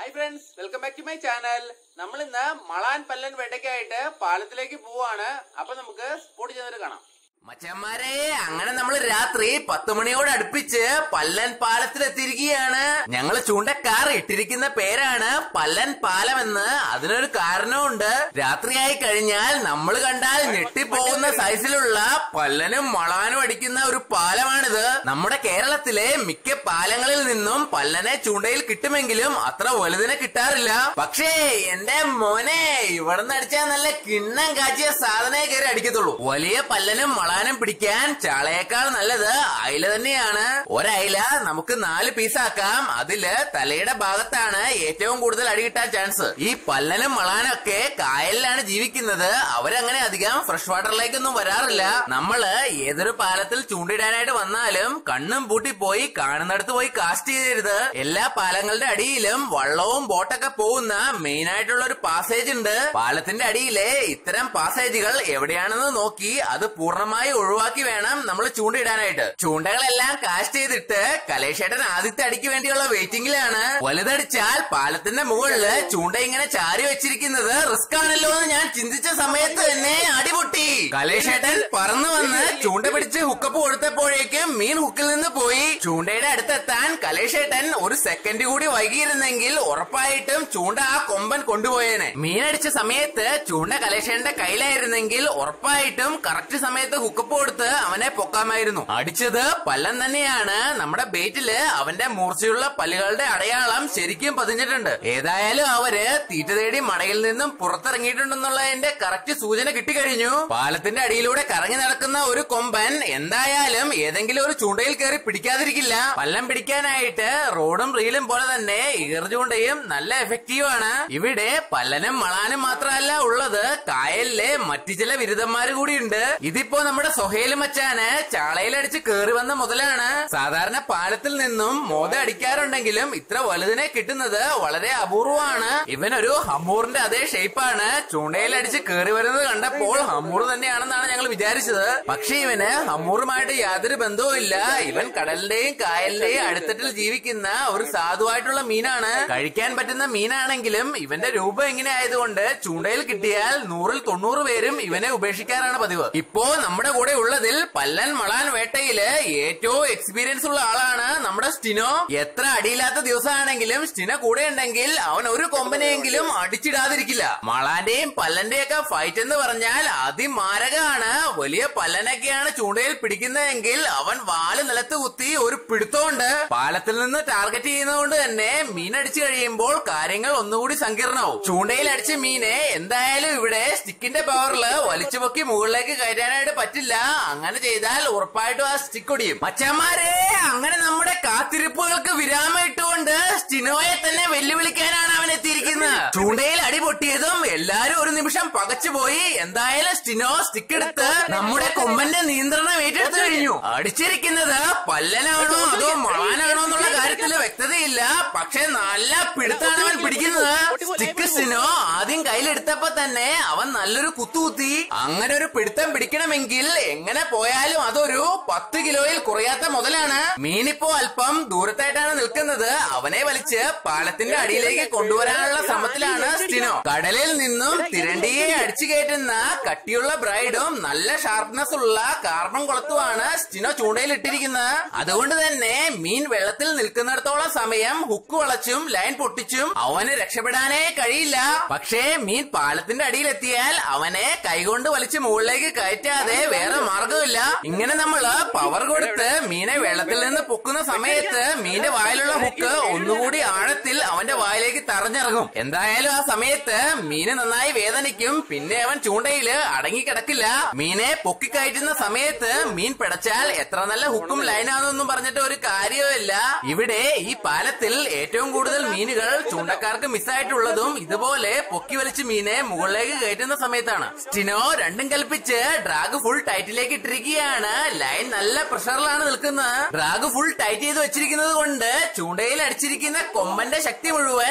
hi friends welcome back to my channel നമ്മൾ ഇന്ന് മളാൻ പല്ലൻ വേട്ടയ്ക്കായിട്ട് പാലത്തിലേക്ക് പോവാണ് അപ്പൊ നമുക്ക് സ്പോട്ട് ചെന്നിട്ട് കാണാം മച്ചന്മാരെ അങ്ങനെ നമ്മൾ രാത്രി പത്ത് മണിയോട് അടുപ്പിച്ച് പല്ലൻ പാലത്തിലെത്തിയിരിക്കുകയാണ് ഞങ്ങൾ ചൂണ്ടക്കാർ ഇട്ടിരിക്കുന്ന പേരാണ് പല്ലൻ പാലം എന്ന് അതിനൊരു കാരണമുണ്ട് രാത്രിയായി കഴിഞ്ഞാൽ നമ്മൾ കണ്ടാൽ ഞെട്ടിപ്പോകുന്ന സൈസിലുള്ള പല്ലനും മളാനും അടിക്കുന്ന ഒരു പാലമാണിത് നമ്മുടെ കേരളത്തിലെ മിക്ക പാലങ്ങളിൽ നിന്നും പല്ലനെ ചൂണ്ടയിൽ കിട്ടുമെങ്കിലും അത്ര വലുതിനെ കിട്ടാറില്ല പക്ഷേ എന്റെ മോനെ ഇവിടുന്ന് അടിച്ചാൽ നല്ല കിണ്ണം കാച്ചിയ സാധനയെ കയറി അടിക്കത്തുള്ളൂ വലിയ പല്ലനും മളാനും പിടിക്കാൻ ചാളയേക്കാൾ നല്ലത് അയില തന്നെയാണ് ഒരയില നമുക്ക് നാല് പീസാക്കാം അതില് തലയുടെ ഭാഗത്താണ് ഏറ്റവും കൂടുതൽ അടി കിട്ടാൻ ചാൻസ് ഈ പല്ലനും മളാനും ഒക്കെ കായലിലാണ് ജീവിക്കുന്നത് അവരങ്ങനെ അധികം ഫ്രഷ് വാട്ടറിലേക്കൊന്നും വരാറില്ല നമ്മള് ഏതൊരു പാലത്തിൽ ചൂണ്ടിടാനായിട്ട് വന്നാലും കണ്ണും പൂട്ടി പോയി കാണുന്നിടത്ത് പോയി കാസ്റ്റ് ചെയ്യരുത് എല്ലാ പാലങ്ങളുടെ അടിയിലും വള്ളവും ബോട്ടൊക്കെ പോകുന്ന മെയിൻ ആയിട്ടുള്ള ഒരു പാസേജ് ഉണ്ട് പാലത്തിന്റെ അടിയിലെ ഇത്തരം പാസേജുകൾ എവിടെയാണെന്ന് നോക്കി അത് പൂർണ്ണമായി ഒഴിവാക്കി വേണം നമ്മൾ ചൂണ്ടയിടാനായിട്ട് ചൂണ്ടകളെല്ലാം കാസ്റ്റ് ചെയ്തിട്ട് കലേഷേട്ടൻ ആദ്യത്തെ അടിക്ക് വേണ്ടിയുള്ള വെയിറ്റിംഗിലാണ് വലുതടിച്ചാൽ പാലത്തിന്റെ മുകളില് ചൂണ്ട ഇങ്ങനെ ചാരി വെച്ചിരിക്കുന്നത് റിസ്ക് ആണല്ലോ എന്ന് ഞാൻ ചിന്തിച്ച സമയത്ത് തന്നെ അടിപൊട്ടി കലേഷേട്ടൻ പറന്നു വന്ന് ചൂണ്ട പിടിച്ച് ഹുക്കപ്പ് കൊടുത്തപ്പോഴേക്കും മീൻ ഹുക്കിൽ നിന്ന് പോയി ചൂണ്ടയുടെ അടുത്തെത്താൻ കലേഷേട്ടൻ ഒരു സെക്കൻഡ് കൂടി വൈകിയിരുന്നെങ്കിൽ ഉറപ്പായിട്ടും ചൂണ്ട ആ കൊമ്പൻ കൊണ്ടുപോയേനെ മീനടിച്ച സമയത്ത് ചൂണ്ട കലേഷേട്ടന്റെ കയ്യിലായിരുന്നെങ്കിൽ ഉറപ്പായിട്ടും കറക്റ്റ് സമയത്ത് ഹുക്കപ്പ് കൊടുത്ത് അവനെ പൊക്കാമായിരുന്നു അടിച്ചത് പല്ലൻ തന്നെയാണ് നമ്മുടെ ബേറ്റില് അവന്റെ മൂർച്ചയുള്ള പല്ലുകളുടെ അടയാളം ശരിക്കും പതിഞ്ഞിട്ടുണ്ട് ഏതായാലും അവര് തീറ്റ തേടി മടയിൽ നിന്നും പുറത്തിറങ്ങിയിട്ടുണ്ടെന്നുള്ളതിന്റെ കറക്റ്റ് സൂചന കിട്ടിക്കഴിഞ്ഞു പാലത്തിന്റെ അടിയിലൂടെ കറങ്ങി നടക്കുന്ന ഒരു കൊമ്പൻ എന്തായാലും ഏതെങ്കിലും ഒരു ചൂണ്ടയിൽ കയറി പിടിക്കാതിരിക്കില്ല പല്ലം പിടിക്കാനായിട്ട് റോഡും റീലും പോലെ തന്നെ ഈർ ചൂണ്ടയും നല്ല എഫക്റ്റീവ് ആണ് ഇവിടെ പല്ലനും മളാനും മാത്രമല്ല ഉള്ളത് കായലിലെ മറ്റു ചില ബിരുദന്മാര് കൂടിയുണ്ട് ഇതിപ്പോ നമ്മുടെ സൊഹേല് മച്ചാന് ചാളയിലടിച്ച് കേറി വന്ന മുതലാണ് സാധാരണ പാലത്തിൽ നിന്നും മോത അടിക്കാറുണ്ടെങ്കിലും ഇത്ര വലുതിനെ കിട്ടുന്നത് വളരെ അപൂർവമാണ് ഇവനൊരു ഹമ്മൂറിന്റെ അതേ ഷേപ്പാണ് ചൂണ്ടയിലടിച്ച് കേറി വരുന്നത് കണ്ടപ്പോൾ ഹമ്മൂർ തന്നെയാണെന്നാണ് ഞങ്ങൾ വിചാരിച്ചത് പക്ഷെ ഇവന് ഹമ്മൂറുമായിട്ട് യാതൊരു ബന്ധവും ഇല്ല ഇവൻ കടലിന്റെയും കായലിന്റെയും അടുത്തട്ടിൽ ജീവിക്കുന്ന ഒരു സാധുവായിട്ടുള്ള മീനാണ് കഴിക്കാൻ പറ്റുന്ന മീനാണെങ്കിലും ഇവന്റെ രൂപം ഇങ്ങനെ ആയതുകൊണ്ട് ചൂണ്ടയിൽ കിട്ടിയാൽ നൂറിൽ തൊണ്ണൂറ് പേരും ഇവനെ ഉപേക്ഷിക്കാറാണ് പതിവ് ഇപ്പോ നമ്മുടെ കൂടെ ഉള്ളതിൽ പല്ലൻ മളാൻ വേട്ടയില് ഏറ്റവും എക്സ്പീരിയൻസ് ഉള്ള ആളാണ് നമ്മുടെ സ്റ്റിനോ എത്ര അടിയില്ലാത്ത ദിവസമാണെങ്കിലും സ്റ്റിനോ കൂടെ ഉണ്ടെങ്കിൽ അവൻ ഒരു കൊമ്പനെയെങ്കിലും അടിച്ചിടാതിരിക്കില്ല മളാന്റെയും പല്ലന്റെയും ഒക്കെ ഫൈറ്റ് എന്ന് പറഞ്ഞാൽ അതിമാരകമാണ് വലിയ പല്ലനൊക്കെയാണ് ചൂണ്ടയിൽ പിടിക്കുന്നതെങ്കിൽ അവൻ വാല് നിലത്ത് കുത്തി ഒരു പിടുത്തമുണ്ട് പാലത്തിൽ നിന്ന് ടാർഗറ്റ് ചെയ്യുന്നതുകൊണ്ട് തന്നെ മീൻ അടിച്ചു കഴിയുമ്പോൾ കാര്യങ്ങൾ ഒന്നുകൂടി സങ്കീർണവും ചൂണ്ടയിൽ അടിച്ച മീനെ എന്തായാലും ഇവിടെ സ്റ്റിക്കിന്റെ പവറില് വലിച്ചു പൊക്കി മുകളിലേക്ക് കയറ്റാനായിട്ട് പറ്റില്ല അങ്ങനെ ചെയ്താൽ ഉറപ്പായിട്ടും ആ സ്റ്റിക്ക് ഒടിയും മച്ചന്മാരെ അങ്ങനെ നമ്മുടെ കാത്തിരിപ്പുകൾക്ക് വിരാമം ഇട്ടുകൊണ്ട് സ്റ്റിനോയെ തന്നെ വെല്ലുവിളിക്കാനാണ് അവൻ എത്തിയിരിക്കുന്നത് ചൂണ്ടയിൽ അടി പൊട്ടിയതും എല്ലാരും ഒരു നിമിഷം പകച്ചുപോയി എന്തായാലും സ്റ്റിനോ സ്റ്റിക്ക് എടുത്ത് നമ്മുടെ കൊമ്പന്റെ നിയന്ത്രണം ഏറ്റെടുത്തു കഴിഞ്ഞു അടിച്ചിരിക്കുന്നത് പല്ലനാണോ അതോ മളാനാണോ എന്നുള്ള കാര്യത്തിൽ വ്യക്തതയില്ല പക്ഷെ നല്ല പിടുത്താണ് അവൻ പിടിക്കുന്നത് സ്റ്റിക്ക് സ്റ്റിനോ ആദ്യം കയ്യിലെടുത്തപ്പോ തന്നെ അവൻ നല്ലൊരു കുത്തുകുത്തി അങ്ങനെ ഒരു പിടുത്തം പിടിക്കണമെങ്കിൽ എങ്ങനെ പോയാലും അതൊരു പത്ത് കിലോയിൽ കുറയാത്ത മുതലാണ് മീനിപ്പോ അല്പം ദൂരത്തായിട്ടാണ് നിൽക്കുന്നത് അവനെ വലിച്ച് പാലത്തിന്റെ അടിയിലേക്ക് കൊണ്ടുവരാനുള്ള ശ്രമത്തിലാണ് സ്റ്റിനോ കടലിൽ നിന്നും തിരണ്ടിയെ അടിച്ചു കയറ്റുന്ന കട്ടിയുള്ള ബ്രൈഡും നല്ല ഷാർപ്നെസ് ഉള്ള കാർബൺ കുളത്തുമാണ് സ്റ്റിനോ ചൂണ്ടയിൽ ഇട്ടിരിക്കുന്നത് അതുകൊണ്ട് തന്നെ മീൻ വെള്ളത്തിൽ നിൽക്കുന്നിടത്തോളം സമയം ഹുക്ക് വളച്ചും ലൈൻ പൊട്ടിച്ചും അവന് രക്ഷപ്പെടാനേ കഴിയില്ല പക്ഷേ മീൻ പാലത്തിന്റെ അടിയിലെത്തിയാൽ അവനെ കൈകൊണ്ട് വലിച്ച് മുകളിലേക്ക് കയറ്റാതെ വേറെ മാർഗമില്ല ഇങ്ങനെ നമ്മള് പവർ കൊടുത്ത് മീനെ വെള്ളത്തിൽ നിന്ന് പൊക്കുന്ന സമയത്ത് മീന്റെ വായിലുള്ള ഹുക്ക് ഒന്നുകൂടി ആഴത്തിൽ അവന്റെ വായിലേക്ക് തറഞ്ഞിറങ്ങും എന്തായാലും ആ സമയത്ത് മീന് നന്നായി വേദനിക്കും പിന്നെ അവൻ ചൂണ്ടയില് അടങ്ങിക്കിടക്കില്ല മീനെ പൊക്കിക്കയറ്റുന്ന സമയത്ത് മീൻ പിടച്ചാൽ എത്ര നല്ല ഹുക്കും ലൈനാണെന്നൊന്നും പറഞ്ഞിട്ട് ഒരു കാര്യവുമില്ല ഇവിടെ ഈ പാലത്തിൽ ഏറ്റവും കൂടുതൽ മീനുകൾ ചൂണ്ടക്കാർക്ക് മിസ്സായിട്ടുള്ളതും ഇതുപോലെ പൊക്കി വലിച്ച് മീനെ മുകളിലേക്ക് കയറ്റുന്ന സമയത്താണ് സ്റ്റിനോ രണ്ടും കൽപ്പിച്ച് ഡ്രാഗ് ഫുൾ ടൈറ്റിലേക്ക് ഇട്ടിരിക്കുകയാണ് ലൈൻ നല്ല പ്രഷറിലാണ് നിൽക്കുന്നത് ഡ്രാഗ് ഫുൾ ടൈറ്റ് ചെയ്ത് വെച്ചിരിക്കുന്നത് കൊണ്ട് ചൂണ്ടയിൽ അടിച്ചിരിക്കുന്ന കൊമ്പന്റെ ശക്തി മുഴുവൻ സ്റ്റിനോ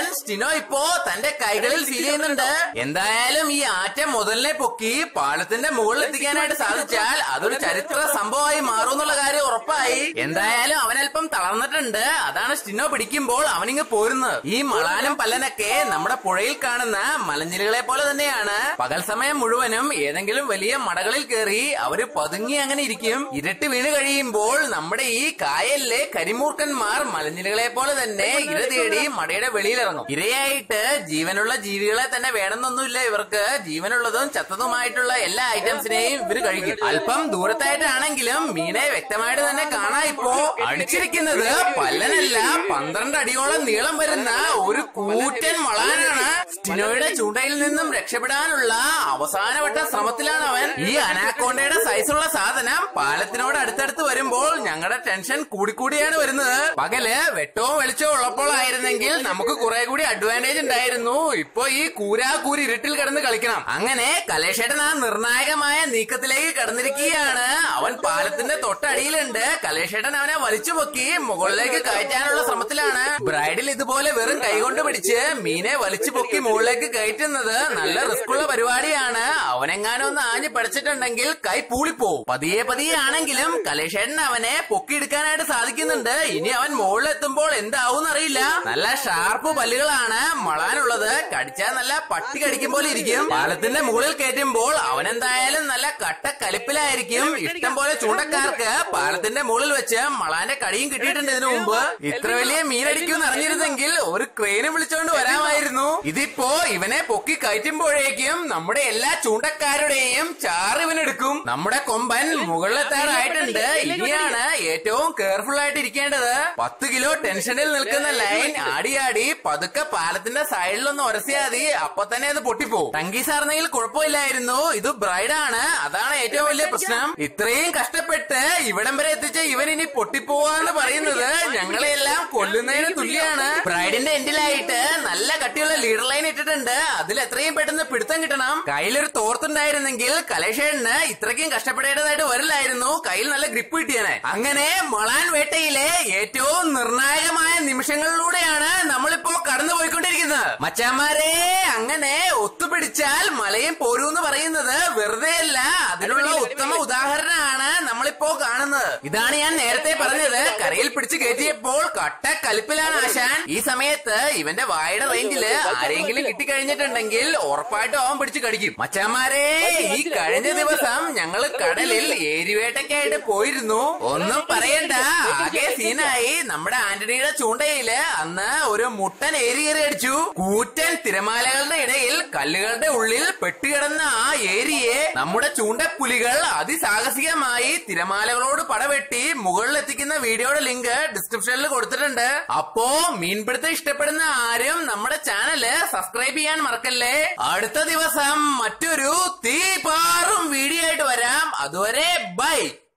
ഇപ്പോ തന്റെ കൈകളിൽ ഫീൽ ചെയ്യുന്നുണ്ട് എന്തായാലും ഈ ആറ്റം മുതലിനെ പൊക്കി പാലത്തിന്റെ മുകളിൽ എത്തിക്കാനായിട്ട് സാധിച്ചാൽ അതൊരു ചരിത്ര സംഭവമായി മാറും എന്നുള്ള കാര്യം ഉറപ്പായി എന്തായാലും അവനല്പം തളർന്നിട്ടുണ്ട് അതാണ് സ്റ്റിനോ പിടിക്കുമ്പോൾ അവനിങ്ങ് പോരുന്നത് ഈ മളാനും പല്ലനൊക്കെ നമ്മുടെ പുഴയിൽ കാണുന്ന മലഞ്ചിലുകളെ പോലെ തന്നെയാണ് പകൽ സമയം മുഴുവനും ഏതെങ്കിലും വലിയ മടകളിൽ കയറി അവര് പതുങ്ങി അങ്ങനെ ഇരിക്കും ഇരട്ടി വീണ് കഴിയുമ്പോൾ നമ്മുടെ ഈ കായലിലെ കരിമൂർക്കന്മാർ മലഞ്ഞിലുകളെ പോലെ തന്നെ ഇര തേടി മടയുടെ വെളിയിലിറങ്ങും ഇരയായിട്ട് ജീവനുള്ള ജീവികളെ തന്നെ വേണമെന്നൊന്നുമില്ല ഇവർക്ക് ജീവനുള്ളതും ചത്തതുമായിട്ടുള്ള എല്ലാ ഐറ്റംസിനെയും ഇവര് കഴിക്കും അല്പം ദൂരത്തായിട്ടാണെങ്കിലും മീനെ വ്യക്തമായിട്ട് തന്നെ കാണാം ഇപ്പോ അടിച്ചിരിക്കുന്നത് പല്ലനല്ല പന്ത്രണ്ട് അടിയോളം നീളം വരുന്ന ഒരു കൂറ്റൻ വളാനാണ് സ്റ്റിനോയുടെ ചൂണ്ടയിൽ നിന്നും രക്ഷപ്പെടാനുള്ള അവസാനവട്ട ശ്രമത്തിലാണ് അവൻ ഈ അനാക്കോണ്ടയുടെ സൈസുള്ള സാധനം പാലത്തിനോട് അടുത്തടുത്ത് വരുമ്പോൾ ഞങ്ങളുടെ ടെൻഷൻ കൂടിക്കൂടിയാണ് വരുന്നത് പകല് വെട്ടവും വെളിച്ചവും ഉള്ളപ്പോഴായിരുന്നെങ്കിൽ നമുക്ക് കുറെ കൂടി അഡ്വാൻറ്റേജ് ഉണ്ടായിരുന്നു ഇപ്പൊ ഈ കൂരാ കൂരി ഇരുട്ടിൽ കിടന്ന് കളിക്കണം അങ്ങനെ കലേഷേട്ടൻ ആ നിർണായകമായ നീക്കത്തിലേക്ക് കടന്നിരിക്കുകയാണ് അവൻ പാലത്തിന്റെ തൊട്ടടിയിലുണ്ട് കലേഷേട്ടൻ അവനെ വലിച്ചു പൊക്കി മുകളിലേക്ക് കയറ്റാനുള്ള ശ്രമത്തിലാണ് ബ്രൈഡിൽ ഇതുപോലെ വെറും കൈകൊണ്ട് പിടിച്ച് മീനെ വലിച്ചു പൊക്കി മുകളിലേക്ക് കയറ്റുന്നത് നല്ല റിസ്ക് ഉള്ള പരിപാടിയാണ് അവനെങ്ങാനും ഒന്ന് ആഞ്ഞു പഠിച്ചിട്ടുണ്ടെങ്കിൽ കൈ പൂളിപ്പോവും പതിയെ പതിയെ ആണെങ്കിലും കലേഷേട്ടൻ അവനെ പൊക്കിയെടുക്കാനായിട്ട് സാധിക്കുന്നുണ്ട് ഇനി അവൻ മുകളിലെത്തുമ്പോൾ എന്താവും അറിയില്ല നല്ല ഷാർപ്പ് പല്ലുകളാണ് മളാനുള്ളത് കടിച്ചാൽ നല്ല പട്ടി കടിക്കും പോലെ ഇരിക്കും പാലത്തിന്റെ മുകളിൽ കയറ്റുമ്പോൾ അവൻ എന്തായാലും നല്ല കട്ട കലിപ്പിലായിരിക്കും ഇഷ്ടം പോലെ ചൂണ്ടക്കാർക്ക് പാലത്തിന്റെ മുകളിൽ വെച്ച് മളാന്റെ കടിയും കിട്ടിയിട്ടുണ്ട് ഇതിനു മുമ്പ് ഇത്ര വലിയ മീനടിക്കും അറിഞ്ഞിരുന്നെങ്കിൽ ഒരു ക്രെയിനും വിളിച്ചോണ്ട് വരാമായിരുന്നു ഇതിപ്പോ ഇവനെ പൊക്കി കയറ്റുമ്പോഴേക്കും നമ്മുടെ എല്ലാ ചൂണ്ടക്കാരുടെയും ചാറ് ഇവനെടുക്കും നമ്മുടെ കൊമ്പൻ മുകളിലെത്താറായിട്ടുണ്ട് ഇനിയാണ് ഏറ്റവും കെയർഫുൾ ആയിട്ട് ഇരിക്കേണ്ടത് പത്ത് കിലോ ടെൻഷനിൽ നിൽക്കുന്ന ലൈൻ ആടിയാടി പതുക്കെ പാലത്തിന്റെ സൈഡിലൊന്ന് ഉരസിയാൽ മതി അപ്പൊ തന്നെ അത് പൊട്ടിപ്പോവും ടങ്കി സാറിനെങ്കിൽ കുഴപ്പമില്ലായിരുന്നു ഇത് ബ്രൈഡാണ് അതാണ് ഏറ്റവും വലിയ പ്രശ്നം ഇത്രയും കഷ്ടപ്പെട്ട് ഇവിടം വരെ എത്തിച്ച ഇവൻ ഇനി പൊട്ടിപ്പോവാന്ന് പറയുന്നത് ഞങ്ങളെല്ലാം കൊല്ലുന്നതിന് തുല്യാണ് ബ്രൈഡിന്റെ എൻഡിലായിട്ട് നല്ല കട്ടിയുള്ള ലീഡർ ലൈൻ ഇട്ടിട്ടുണ്ട് അതിൽ എത്രയും പെട്ടെന്ന് പിടുത്തം കിട്ടണം കയ്യിലൊരു തോർത്തുണ്ടായിരുന്നെങ്കിൽ കലേഷേണിന് ഇത്രയ്ക്കും കഷ്ടപ്പെടേണ്ടതായിട്ട് വരില്ലായിരുന്നു കയ്യിൽ നല്ല ഗ്രിപ്പ് കിട്ടിയനെ അങ്ങനെ മൊളാൻ വേട്ടയിലെ ഏറ്റവും നിർണായകമായ നിമിഷങ്ങളിലൂടെയാണ് നമ്മളിപ്പോ കടന്നു പോയിക്കൊണ്ടിരിക്കുന്നത് മച്ചാമാരെ അങ്ങനെ ഒത്തുപിടിച്ചാൽ മലയും പോരൂന്ന് പറയുന്നത് വെറുതെയല്ല അതിനുള്ള ഉത്തമ ഉദാഹരണമാണ് നമ്മളിപ്പോ കാണുന്നത് ഇതാണ് ഞാൻ നേരത്തെ പറഞ്ഞത് കരയിൽ പിടിച്ച് കയറ്റിയപ്പോൾ കട്ട കലിപ്പിലാണ് ആശാൻ ഈ സമയത്ത് ഇവന്റെ വായുടെ റേഞ്ചില് ആരെങ്കിലും കിട്ടിക്കഴിഞ്ഞിട്ടുണ്ടെങ്കിൽ ഉറപ്പായിട്ടും അവൻ പിടിച്ച് കടിക്കും മച്ചാമാരെ ഈ കഴിഞ്ഞ ദിവസം ഞങ്ങള് കടലിൽ ഏരിവേട്ടയ്ക്കായിട്ട് പോയിരുന്നു ഒന്നും പറയണ്ട ആകെ സീനായി നമ്മുടെ ആന്റണിയുടെ ചൂണ്ടയില് അന്ന് ഒരു മുട്ടൻ ഏരിയേറി അടിച്ചു കൂറ്റൻ തിരമാലകളുടെ ഇടയിൽ കല്ലുകളുടെ ഉള്ളിൽ പെട്ടുകിടന്ന ആ ഏരിയെ നമ്മുടെ ചൂണ്ടപ്പുലികൾ അതിസാഹസികമായി തിരമാലകളോട് പടവെട്ടി മുകളിലെത്തിക്കുന്ന വീഡിയോയുടെ ലിങ്ക് ഡിസ്ക്രിപ്ഷനിൽ കൊടുത്തിട്ടുണ്ട് അപ്പോ മീൻപിടുത്തം ഇഷ്ടപ്പെടുന്ന ആരും നമ്മുടെ ചാനല് സബ്സ്ക്രൈബ് ചെയ്യാൻ മറക്കല്ലേ അടുത്ത ദിവസം മറ്റൊരു തീ പാറും വീഡിയോ ആയിട്ട് വരാം അതുവരെ ബൈ